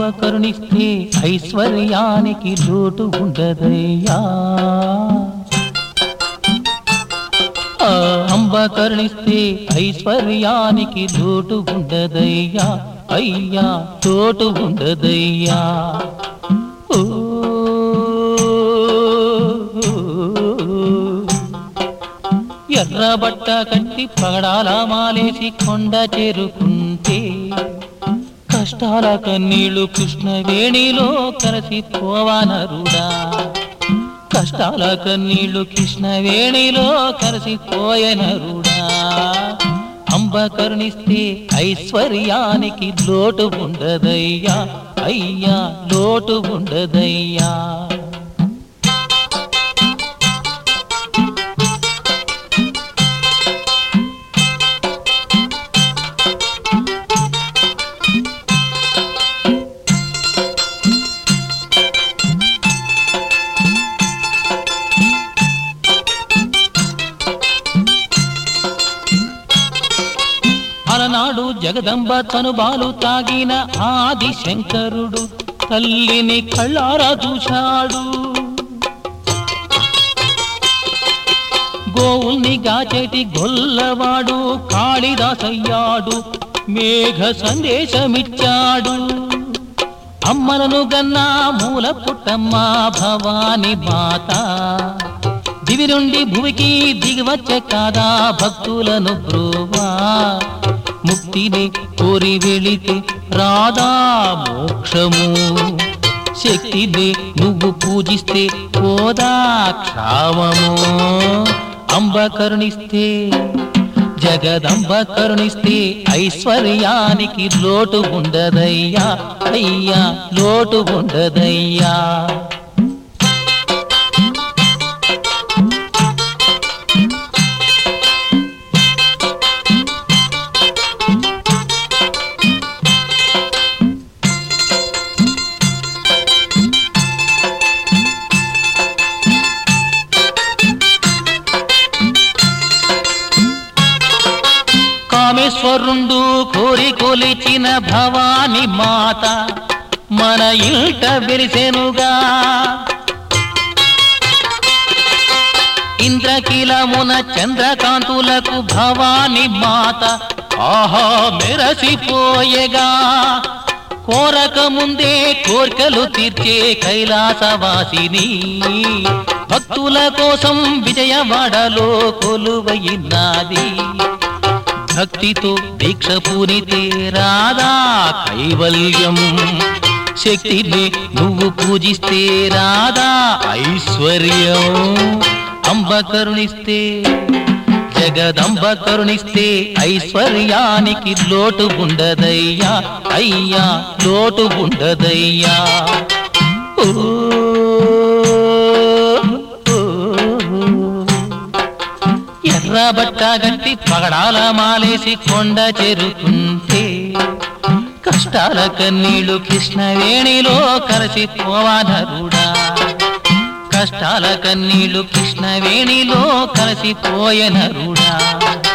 కరుణిస్తే ఐశ్వర్యానికి లోటు ఉండదయ్యా ఆ అంబ కరుణిస్తే ఐశ్వర్యానికి లోటు ఉండదయ్యా అయ్యా తోటు ఉండదయ్యా ఓ ఎర్రబట్ట కట్టి పగడాల మాలేసి కొండ చేరుకుంటే కష్టాల కన్నీళ్లు కృష్ణవేణిలో కలసిపోవానరుడా కష్టాల కన్నీళ్లు కృష్ణవేణిలో కలసిపోయనరుడా అంబ కరుణిస్తే ఐశ్వర్యానికి లోటు ఉండదయ్యా అయ్యా లోటు ఉండదయ్యా అలనాడు జగదంబ తనుబాలు తాగిన ఆది శంకరుడు తల్లిని కళ్ళారా చూశాడు గోవుల్ని గాచేటి గొల్లవాడు కాళిదాసయ్యాడు మేఘ సందేశమిచ్చాడు అమ్మలను గన్నా మూల పుట్టమ్మ భవాని మాత దివి నుండి భూమికి దిగివచ్చే కాదా భక్తులను బ్రువా ముక్తిని కోరి వెళితే రాదా మోక్షము శక్తిని నువ్వు పూజిస్తే పోదా క్షామము అంబ కరుణిస్తే జగదంబ కరుణిస్తే ఐశ్వర్యానికి లోటు ఉండదయ్యా అయ్యా లోటు ఉండదయ్యా కామేశ్వరుండు కోరి కొలిచిన భవాని మాత మన ఇంట వెలిసెనుగా ఇంద్రకీలమున చంద్రకాంతులకు భవాని మాత ఆహా మెరసిపోయగా కోరక ముందే కోర్కెలు తీర్చే కైలాసవాసిని భక్తుల కోసం విజయవాడలో కొలువయినాది భక్తితో దీక్ష పూనితే రాదా కైవల్యం శక్తిని నువ్వు పూజిస్తే రాదా ఐశ్వర్యం అంబ కరుణిస్తే జగదంబ కరుణిస్తే ఐశ్వర్యానికి లోటు ఉండదయ్యా అయ్యా లోటు ఉండదయ్యా ఓ, ఓ, ఎర్రబట్ట గట్టి పగడాల మాలేసి కొండ చేరుకుంటే కష్టాల కన్నీళ్లు కృష్ణవేణిలో కలిసిపోవానరుడా కష్టాల కన్నీళ్లు కృష్ణవేణిలో కలిసిపోయనరుడా